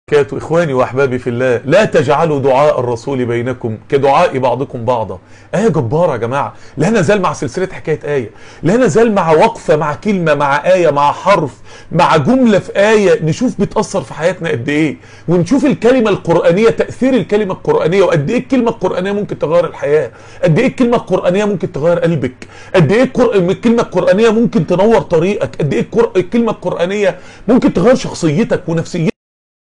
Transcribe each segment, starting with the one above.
وبركاته إخواني وأحبابي في الله لا تجعلوا دعاء الرسول بينكم كدعاء بعضكم بعضا آية جبارة يا جماعة لا نزال مع سلسلة حكاية آية لا نزال مع وقفة مع كلمة مع آية مع حرف مع جملة في آية نشوف بتأثر في حياتنا قد إيه ونشوف الكلمة القرآنية تأثير الكلمة القرآنية وقد إيه الكلمة القرآنية ممكن تغير الحياة قد إيه الكلمة القرآنية ممكن تغير قلبك قد إيه القر- الكلمة القرآنية ممكن تنور طريقك قد إيه القر- الكلمة القرآنية ممكن تغير شخصيتك ونفسيتك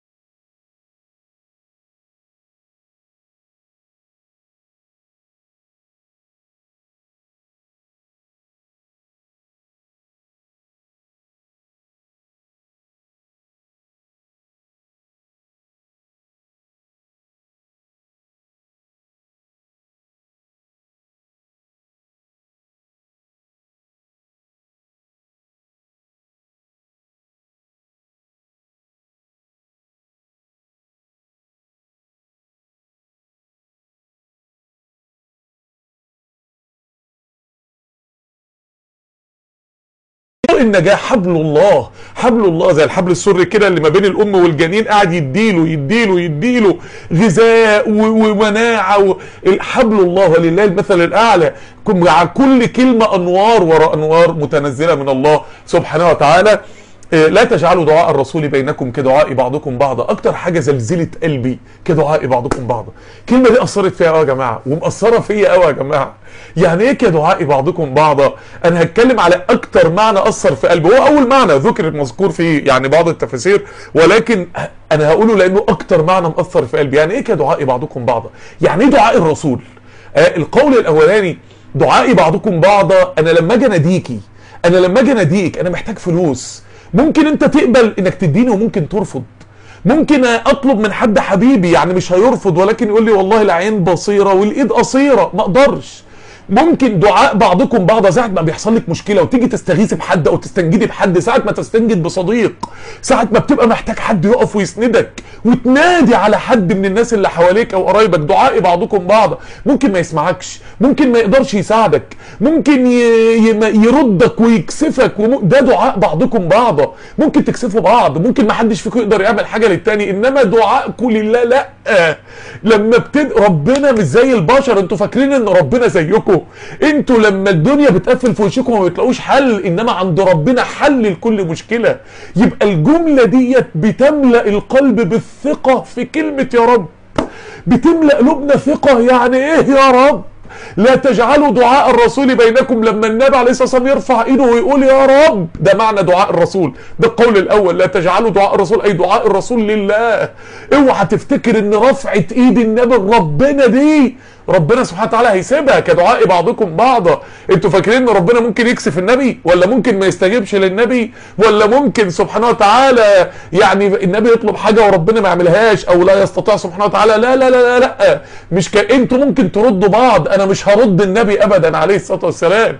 طرق النجاة حبل الله حبل الله زي الحبل السري كده اللي ما بين الام والجنين قاعد يديله يديله يديله غذاء و- ومناعه و- حبل الله ولله المثل الاعلى كم- مع كل كلمه انوار وراء انوار متنزله من الله سبحانه وتعالى إيه، لا تجعلوا دعاء الرسول بينكم كدعاء بعضكم بعضا اكتر حاجه زلزلت قلبي كدعاء بعضكم بعضا الكلمه دي اثرت فيا قوي يا جماعه ومأثره فيا قوي يا جماعه يعني ايه كدعاء بعضكم بعضا انا هتكلم على اكتر معنى اثر في قلبي هو اول معنى ذكر مذكور في يعني بعض التفاسير ولكن انا هقوله لانه اكتر معنى مأثر في قلبي يعني ايه كدعاء بعضكم بعضا يعني ايه دعاء الرسول آه القول الاولاني دعائي بعضكم بعضا انا لما اجي اناديكي انا لما اجي اناديك انا محتاج فلوس ممكن انت تقبل انك تديني وممكن ترفض ممكن اطلب من حد حبيبي يعني مش هيرفض ولكن يقول لي والله العين بصيره والايد قصيره ما اقدرش ممكن دعاء بعضكم بعض ساعة ما بيحصل لك مشكلة وتيجي تستغيثي بحد او تستنجدي بحد ساعة ما تستنجد بصديق ساعة ما بتبقى محتاج حد يقف ويسندك وتنادي على حد من الناس اللي حواليك او قرايبك دعاء بعضكم بعض ممكن ما يسمعكش ممكن ما يقدرش يساعدك ممكن ي... ي... يردك ويكسفك وم... ده دعاء بعضكم بعضا ممكن تكسفوا بعض ممكن ما حدش فيكم يقدر يعمل حاجة للتاني انما دعائكم لله لا لما بتد... ربنا مش زي البشر انتوا فاكرين ان ربنا زيكم انتوا لما الدنيا بتقفل في وشكم وما بتلاقوش حل انما عند ربنا حل لكل مشكلة يبقى الجملة ديت بتملأ القلب بالثقة في كلمة يا رب بتملأ قلوبنا ثقة يعني ايه يا رب لا تجعلوا دعاء الرسول بينكم لما النبي عليه الصلاه والسلام يرفع ايده ويقول يا رب ده معنى دعاء الرسول ده القول الاول لا تجعلوا دعاء الرسول اي دعاء الرسول لله اوعى تفتكر ان رفعه ايد النبي لربنا دي ربنا سبحانه وتعالى هيسيبها كدعاء بعضكم بعضا انتوا فاكرين ان ربنا ممكن يكسف النبي ولا ممكن ما يستجيبش للنبي ولا ممكن سبحانه وتعالى يعني النبي يطلب حاجه وربنا ما يعملهاش او لا يستطيع سبحانه وتعالى لا لا لا لا, لا. مش ك... انتوا ممكن تردوا بعض انا مش هرد النبي ابدا عليه الصلاه والسلام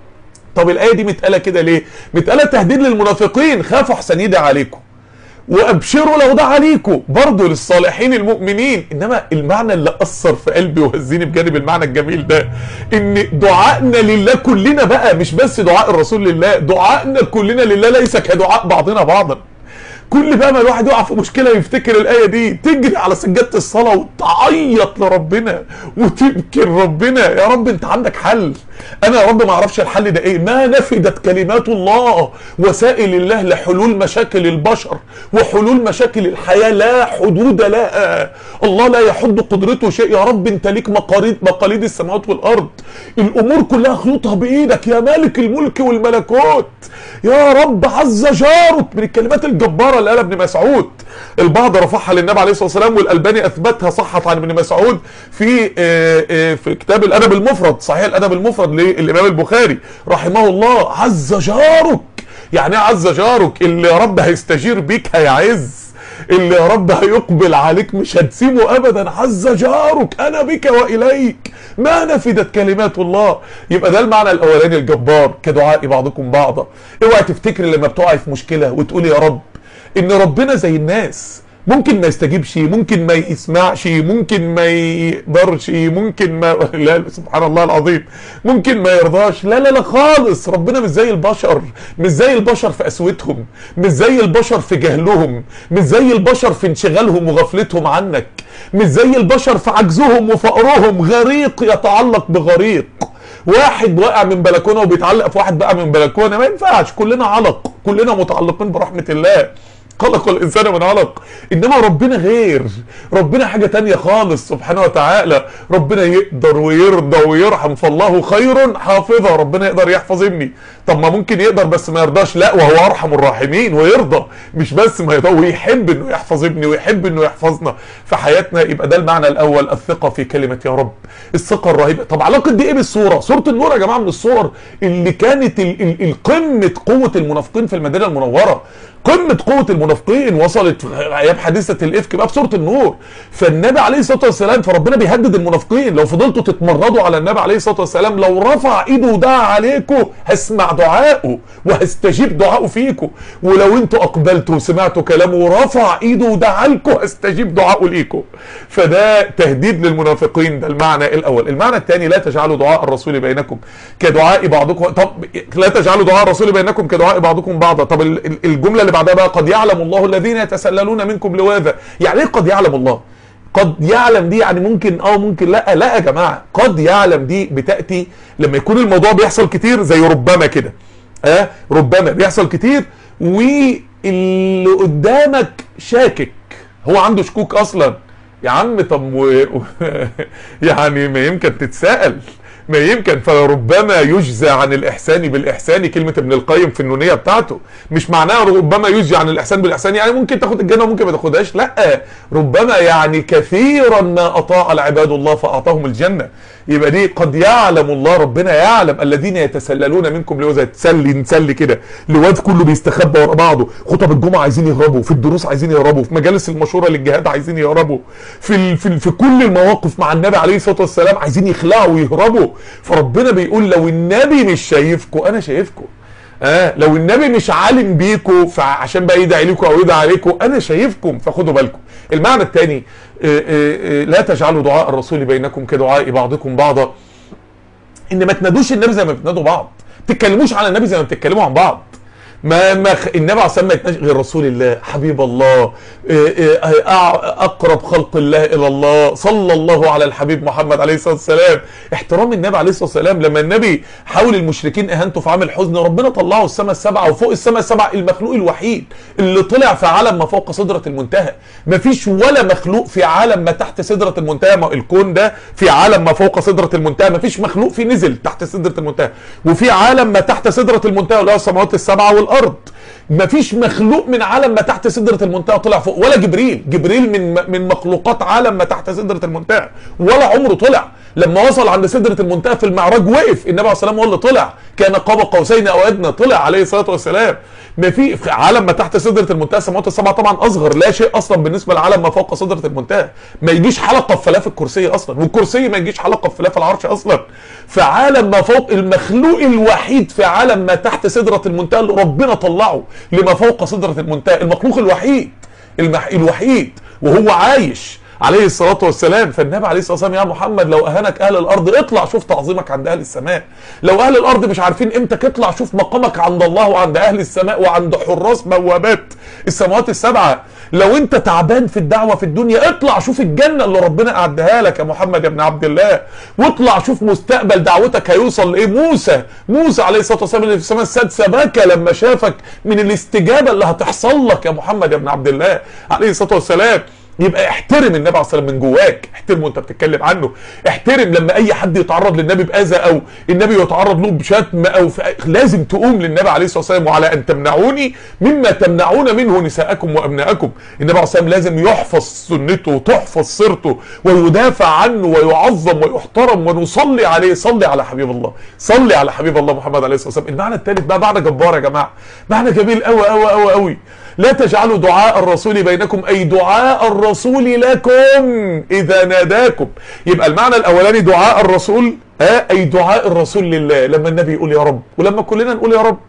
طب الايه دي متقاله كده ليه متقاله تهديد للمنافقين خافوا احسن يدعي عليكم وابشروا لو ده عليكم برضه للصالحين المؤمنين انما المعنى اللي اثر في قلبي وهزني بجانب المعنى الجميل ده ان دعائنا لله كلنا بقى مش بس دعاء الرسول لله دعائنا كلنا لله ليس كدعاء بعضنا بعضا كل بقى ما الواحد يقع في مشكله يفتكر الايه دي تجري على سجاده الصلاه وتعيط لربنا وتبكي لربنا يا رب انت عندك حل انا يا رب ما اعرفش الحل ده ايه ما نفدت كلمات الله وسائل الله لحلول مشاكل البشر وحلول مشاكل الحياه لا حدود لها الله لا يحد قدرته شيء يا رب انت ليك مقاليد مقاليد السماوات والارض الامور كلها خيوطها بايدك يا مالك الملك والملكوت يا رب عز جارك من الكلمات الجباره اللي قالها ابن مسعود البعض رفعها للنبي عليه الصلاه والسلام والالباني اثبتها صحت عن ابن مسعود في آه، آه، في كتاب الادب المفرد صحيح الادب المفرد للامام البخاري رحمه الله عز جارك يعني ايه عز جارك اللي يا رب هيستجير بيك هيعز اللي يا رب هيقبل عليك مش هتسيبه ابدا عز جارك انا بك واليك ما نفدت كلمات الله يبقى ده المعنى الاولاني الجبار كدعاء بعضكم بعضا اوعى تفتكر لما بتقعي في مشكله وتقول يا رب ان ربنا زي الناس ممكن ما يستجيبش ممكن ما يسمعش ممكن ما يقدرش ممكن ما لا سبحان الله العظيم ممكن ما يرضاش لا لا لا خالص ربنا مش زي البشر مش زي البشر في قسوتهم مش زي البشر في جهلهم مش زي البشر في انشغالهم وغفلتهم عنك مش زي البشر في عجزهم وفقرهم غريق يتعلق بغريق واحد وقع من بلكونه وبيتعلق في واحد بقى من بلكونه ما ينفعش كلنا علق كلنا متعلقين برحمه الله خلق الانسان من علق انما ربنا غير ربنا حاجه تانية خالص سبحانه وتعالى ربنا يقدر ويرضى ويرحم فالله خير حافظا ربنا يقدر يحفظ ابني طب ما ممكن يقدر بس ما يرضاش لا وهو ارحم الراحمين ويرضى مش بس ما يرضى ويحب انه يحفظ ابني ويحب انه يحفظنا في حياتنا يبقى ده المعنى الاول الثقه في كلمه يا رب الثقه الرهيبه طب علاقه دي ايه بالصوره صوره النور يا جماعه من الصور اللي كانت ال- ال- القمه قوه المنافقين في المدينه المنوره قمه قوه المنافقين وصلت في ايام حادثه الافك بقى في سوره النور فالنبي عليه الصلاه والسلام فربنا بيهدد المنافقين لو فضلتوا تتمردوا على النبي عليه الصلاه والسلام لو رفع ايده ودعا عليكم هسمع دعائه وهستجيب دعائه فيكم ولو انتوا اقبلتوا وسمعتوا كلامه ورفع ايده ودعا لكم هستجيب دعائه ليكم فده تهديد للمنافقين ده المعنى الاول المعنى الثاني لا تجعلوا دعاء الرسول بينكم كدعاء بعضكم طب لا تجعلوا دعاء الرسول بينكم كدعاء بعضكم بعضا طب ال- ال- الجمله اللي بعدها بقى قد يعلم الله الذين يتسللون منكم لواذا يعني ايه قد يعلم الله قد يعلم دي يعني ممكن اه ممكن لا لا يا جماعه قد يعلم دي بتاتي لما يكون الموضوع بيحصل كتير زي ربما كده اه ربما بيحصل كتير واللي قدامك شاكك هو عنده شكوك اصلا يا عم طب و... و- يعني ما يمكن تتساءل ما يمكن فربما يجزى عن الاحسان بالاحسان كلمه ابن القيم في النونيه بتاعته مش معناها ربما يجزى عن الاحسان بالاحسان يعني ممكن تاخد الجنه وممكن ما تاخدهاش لا ربما يعني كثيرا ما اطاع العباد الله فاعطاهم الجنه يبقى دي قد يعلم الله ربنا يعلم الذين يتسللون منكم لوزة تسلي نسلي كده لواد كله بيستخبى ورا بعضه خطب الجمعه عايزين يهربوا في الدروس عايزين يهربوا في مجالس المشوره للجهاد عايزين يهربوا في ال... في, ال... في كل المواقف مع النبي عليه الصلاه والسلام عايزين يخلعوا ويهربوا فربنا بيقول لو النبي مش شايفكم انا شايفكم اه لو النبي مش عالم بيكم فعشان بقى يدعي لكم او يدعي عليكم انا شايفكم فخدوا بالكم المعنى الثاني لا تجعلوا دعاء الرسول بينكم كدعاء بعضكم بعضا ان ما تنادوش النبي زي ما بتنادوا بعض ما تتكلموش على النبي زي ما بتتكلموا عن بعض ما ما خ... النبي عليه الصلاه والسلام ما يتناش غير رسول الله حبيب الله إيه إيه أع- اقرب خلق الله الى الله صلى الله على الحبيب محمد عليه الصلاه والسلام احترام النبي عليه الصلاه والسلام لما النبي حاول المشركين اهانته في عام الحزن ربنا طلعه السماء السبعه وفوق السماء السبعه المخلوق الوحيد اللي طلع في عالم ما فوق سدره المنتهى ما فيش ولا مخلوق في عالم ما تحت سدره المنتهى ما الكون ده في عالم ما فوق سدره المنتهى ما فيش مخلوق فيه نزل تحت سدره المنتهى وفي عالم ما تحت سدره المنتهى اللي هو السماوات السبعه والارض ما فيش مخلوق من عالم ما تحت سدره المنتهى طلع فوق ولا جبريل جبريل من من مخلوقات عالم ما تحت سدره المنتهى ولا عمره طلع لما وصل عند سدره المنتهى في المعراج وقف النبي عليه الصلاه والسلام هو اللي طلع كان قاب قوسين او ادنى طلع عليه الصلاه والسلام ما في في عالم ما تحت سدره المنتهى السماوات السبعه طبعا اصغر لا شيء اصلا بالنسبه لعالم ما فوق سدره المنتهى ما يجيش حلقه في فلاف الكرسي اصلا والكرسي ما يجيش حلقه في فلاف العرش اصلا في عالم ما فوق المخلوق الوحيد في عالم ما تحت سدره المنتهى اللي ربنا طلعه لما فوق سدره المنتهى المخلوق الوحيد المح... الوحيد وهو عايش عليه الصلاة والسلام فالنبي عليه الصلاة والسلام يا محمد لو أهانك أهل الأرض اطلع شوف تعظيمك عند أهل السماء لو أهل الأرض مش عارفين قيمتك اطلع شوف مقامك عند الله وعند أهل السماء وعند حراس بوابات السماوات السبعة لو أنت تعبان في الدعوة في الدنيا اطلع شوف الجنة اللي ربنا أعدها لك يا محمد يا ابن عبد الله واطلع شوف مستقبل دعوتك هيوصل لإيه موسى موسى عليه الصلاة والسلام اللي في السماء السادسة بكى لما شافك من الاستجابة اللي هتحصل لك يا محمد يا ابن عبد الله عليه الصلاة والسلام يبقى احترم النبي عليه الصلاه والسلام من جواك احترمه وانت بتتكلم عنه احترم لما اي حد يتعرض للنبي باذى او النبي يتعرض له بشتم او في لازم تقوم للنبي عليه الصلاه والسلام وعلى ان تمنعوني مما تمنعون منه نساءكم وابناءكم النبي عليه الصلاه والسلام لازم يحفظ سنته وتحفظ سيرته ويدافع عنه ويعظم ويحترم ونصلي عليه صلي على حبيب الله صلي على حبيب الله محمد عليه الصلاه والسلام المعنى الثالث بقى معنى جبار يا جماعه معنى جميل قوي قوي قوي قوي لا تجعلوا دعاء الرسول بينكم اي دعاء الرسول لكم اذا ناداكم يبقى المعنى الاولاني دعاء الرسول ها اي دعاء الرسول لله لما النبي يقول يا رب ولما كلنا نقول يا رب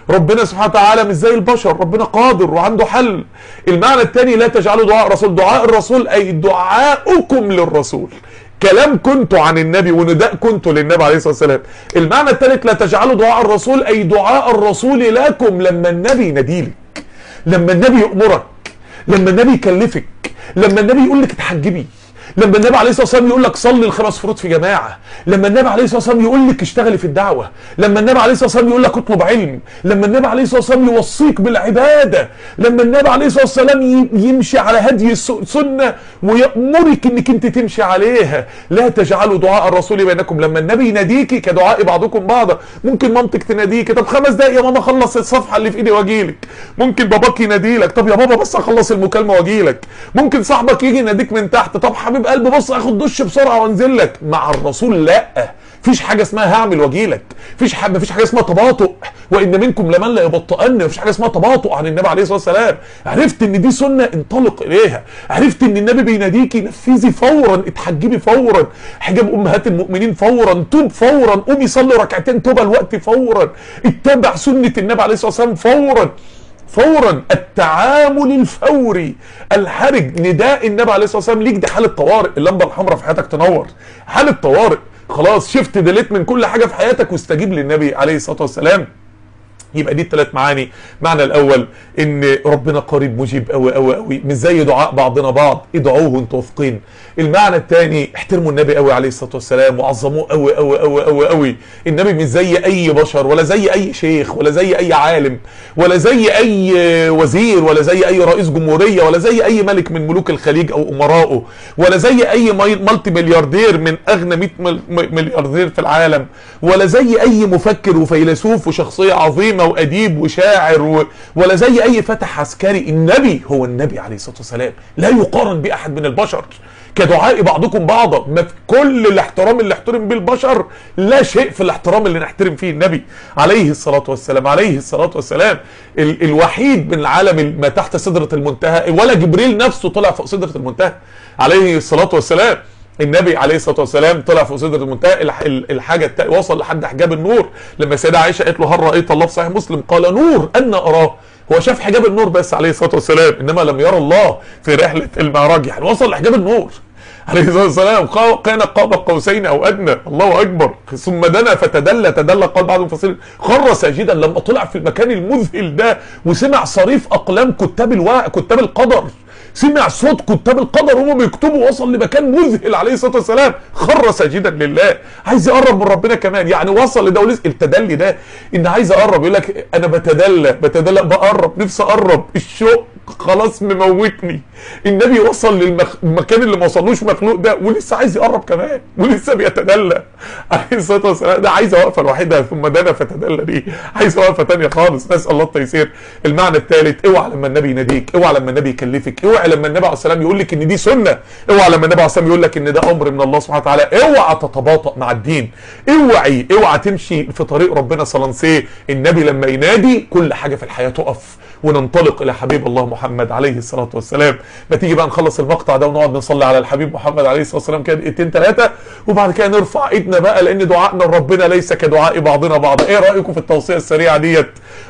ربنا سبحانه وتعالى مش زي البشر ربنا قادر وعنده حل المعنى الثاني لا تجعلوا دعاء الرسول دعاء الرسول اي دعاؤكم للرسول كلام كنتوا عن النبي ونداء كنتوا للنبي عليه الصلاه والسلام المعنى الثالث لا تجعلوا دعاء الرسول اي دعاء الرسول لكم لما النبي يناديلك لما النبي يأمرك لما النبي يكلفك لما النبي يقول لك اتحجبي لما النبي عليه الصلاه والسلام يقول لك صلي الخمس فروض في جماعه لما النبي عليه الصلاه والسلام يقول لك اشتغلي في الدعوه لما النبي عليه الصلاه والسلام يقول لك اطلب علم لما النبي عليه الصلاه والسلام يوصيك بالعباده لما النبي عليه الصلاه والسلام ي- يمشي على هدي السنه ويامرك انك انت تمشي عليها لا تجعلوا دعاء الرسول بينكم لما النبي يناديكي كدعاء بعضكم بعضا ممكن مامتك تناديكي طب خمس دقايق يا ماما خلص الصفحه اللي في ايدي واجيلك ممكن باباك يناديلك طب يا بابا بس اخلص المكالمه واجيلك ممكن صاحبك يجي يناديك من تحت طب حبيب قلبي بص اخد دش بسرعه وانزل لك مع الرسول لا فيش حاجه اسمها هعمل واجيلك فيش حاجه مفيش حاجه اسمها تباطؤ وان منكم لمن لا يبطئن مفيش حاجه اسمها تباطؤ عن النبي عليه الصلاه والسلام عرفت ان دي سنه انطلق اليها عرفت ان النبي بيناديكي نفذي فورا اتحجبي فورا حجاب امهات المؤمنين فورا توب فورا قومي صلي ركعتين توبه الوقت فورا اتبع سنه النبي عليه الصلاه والسلام فورا فورا التعامل الفوري الحرج نداء النبي عليه الصلاه والسلام ليك دي حاله طوارئ اللمبه الحمراء في حياتك تنور حاله طوارئ خلاص شفت ديليت من كل حاجه في حياتك واستجيب للنبي عليه الصلاه والسلام يبقى دي الثلاث معاني معنى الاول ان ربنا قريب مجيب قوي قوي قوي مش زي دعاء بعضنا بعض ادعوه وانتوا واثقين المعنى الثاني احترموا النبي قوي عليه الصلاه والسلام وعظموه قوي قوي قوي قوي قوي النبي مش زي اي بشر ولا زي اي شيخ ولا زي اي عالم ولا زي اي وزير ولا زي اي رئيس جمهوريه ولا زي اي ملك من ملوك الخليج او امرائه ولا زي اي مي- مالتي ملياردير من اغنى 100 مل- م- ملياردير في العالم ولا زي اي مفكر وفيلسوف وشخصيه عظيمه واديب وشاعر و... ولا زي اي فتح عسكري النبي هو النبي عليه الصلاه والسلام لا يقارن باحد من البشر كدعاء بعضكم بعضا ما في كل الاحترام اللي احترم بيه البشر لا شيء في الاحترام اللي نحترم فيه النبي عليه الصلاه والسلام عليه الصلاه والسلام ال... الوحيد من العالم ما تحت سدره المنتهى ولا جبريل نفسه طلع فوق سدره المنتهى عليه الصلاه والسلام النبي عليه الصلاه والسلام طلع فوق سدره المنتهى الح- ال- الحاجه التا... وصل لحد حجاب النور لما السيده عائشه قالت له هل رايت الله في صحيح مسلم قال نور ان اراه هو شاف حجاب النور بس عليه الصلاه والسلام انما لم يرى الله في رحله المعراج يعني وصل لحجاب النور عليه الصلاه والسلام قا- كان قاب قوسين او ادنى الله اكبر ثم دنا فتدلى تدلى قال بعض المفسرين خر ساجدا لما طلع في المكان المذهل ده وسمع صريف اقلام كتاب الوا... كتاب القدر سمع صوت كتاب القدر وهم بيكتبوا وصل لمكان مذهل عليه الصلاه والسلام خر ساجدا لله عايز يقرب من ربنا كمان يعني وصل لده ولسه التدلي ده ان عايز اقرب يقول لك انا بتدلى بتدلى بقرب نفسي اقرب الشوق خلاص مموتني النبي وصل للمكان اللي ما وصلوش مخلوق ده ولسه عايز يقرب كمان ولسه بيتدلى عليه الصلاه والسلام ده عايز وقفه لوحدها ثم دنا فتدلى دي عايز وقفه ثانيه خالص نسال الله التيسير المعنى الثالث اوعى لما النبي يناديك اوعى لما النبي يكلفك اوعى لما النبي عليه السلام يقول لك ان دي سنه اوعى لما النبي عليه السلام يقول لك ان ده امر من الله سبحانه وتعالى اوعى تتباطأ مع الدين اوعي اوعى تمشي في طريق ربنا صلنسيه النبي لما ينادي كل حاجه في الحياه تقف وننطلق الى حبيب الله محمد عليه الصلاه والسلام ما تيجي بقى نخلص المقطع ده ونقعد نصلي على الحبيب محمد عليه الصلاه والسلام كده دقيقتين ثلاثه وبعد كده نرفع ايدنا بقى لان دعائنا لربنا ليس كدعاء بعضنا بعضا ايه رايكم في التوصيه السريعه ديت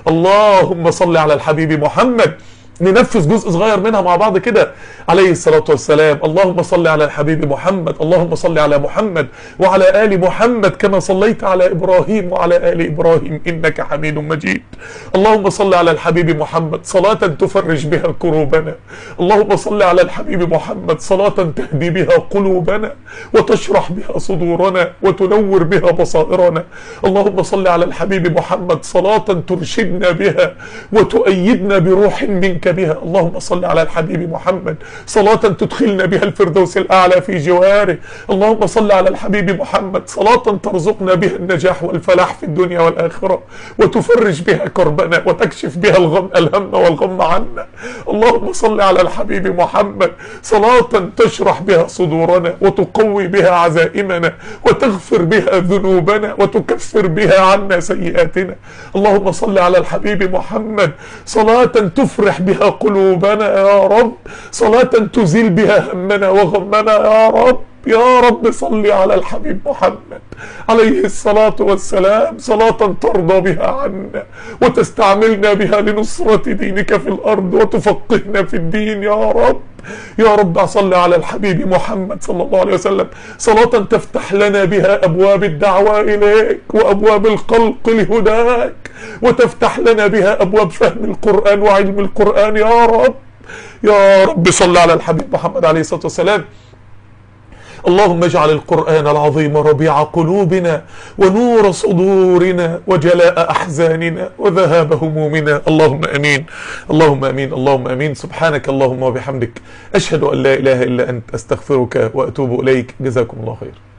اللهم صل على الحبيب محمد ننفذ جزء صغير منها مع بعض كده عليه الصلاة والسلام اللهم صل على الحبيب محمد اللهم صل على محمد وعلى آل محمد كما صليت على إبراهيم وعلى آل إبراهيم إنك حميد مجيد اللهم صل على الحبيب محمد صلاة تفرج بها كروبنا اللهم صل على الحبيب محمد صلاة تهدي بها قلوبنا وتشرح بها صدورنا وتنور بها بصائرنا اللهم صل على الحبيب محمد صلاة ترشدنا بها وتؤيدنا بروح منك بها اللهم صل على الحبيب محمد صلاة تدخلنا بها الفردوس الأعلى في جواره اللهم صل على الحبيب محمد صلاة ترزقنا بها النجاح والفلاح في الدنيا والآخرة وتفرج بها كربنا وتكشف بها الغم الهم والغم عنا اللهم صل على الحبيب محمد صلاة تشرح بها صدورنا وتقوي بها عزائمنا وتغفر بها ذنوبنا وتكفر بها عنا سيئاتنا اللهم صل على الحبيب محمد صلاة تفرح بها قلوبنا يا رب صلاة تزيل بها همنا وغمنا يا رب يا رب صل على الحبيب محمد عليه الصلاة والسلام صلاة ترضى بها عنا وتستعملنا بها لنصرة دينك في الأرض وتفقهنا في الدين يا رب يا رب صل على الحبيب محمد صلى الله عليه وسلم صلاة تفتح لنا بها أبواب الدعوة إليك وأبواب الخلق لهداك وتفتح لنا بها أبواب فهم القرآن وعلم القرآن يا رب يا رب صل على الحبيب محمد عليه الصلاة والسلام اللهم اجعل القرآن العظيم ربيع قلوبنا ونور صدورنا وجلاء أحزاننا وذهاب همومنا اللهم أمين اللهم أمين اللهم أمين سبحانك اللهم وبحمدك أشهد أن لا إله إلا أنت أستغفرك وأتوب إليك جزاكم الله خير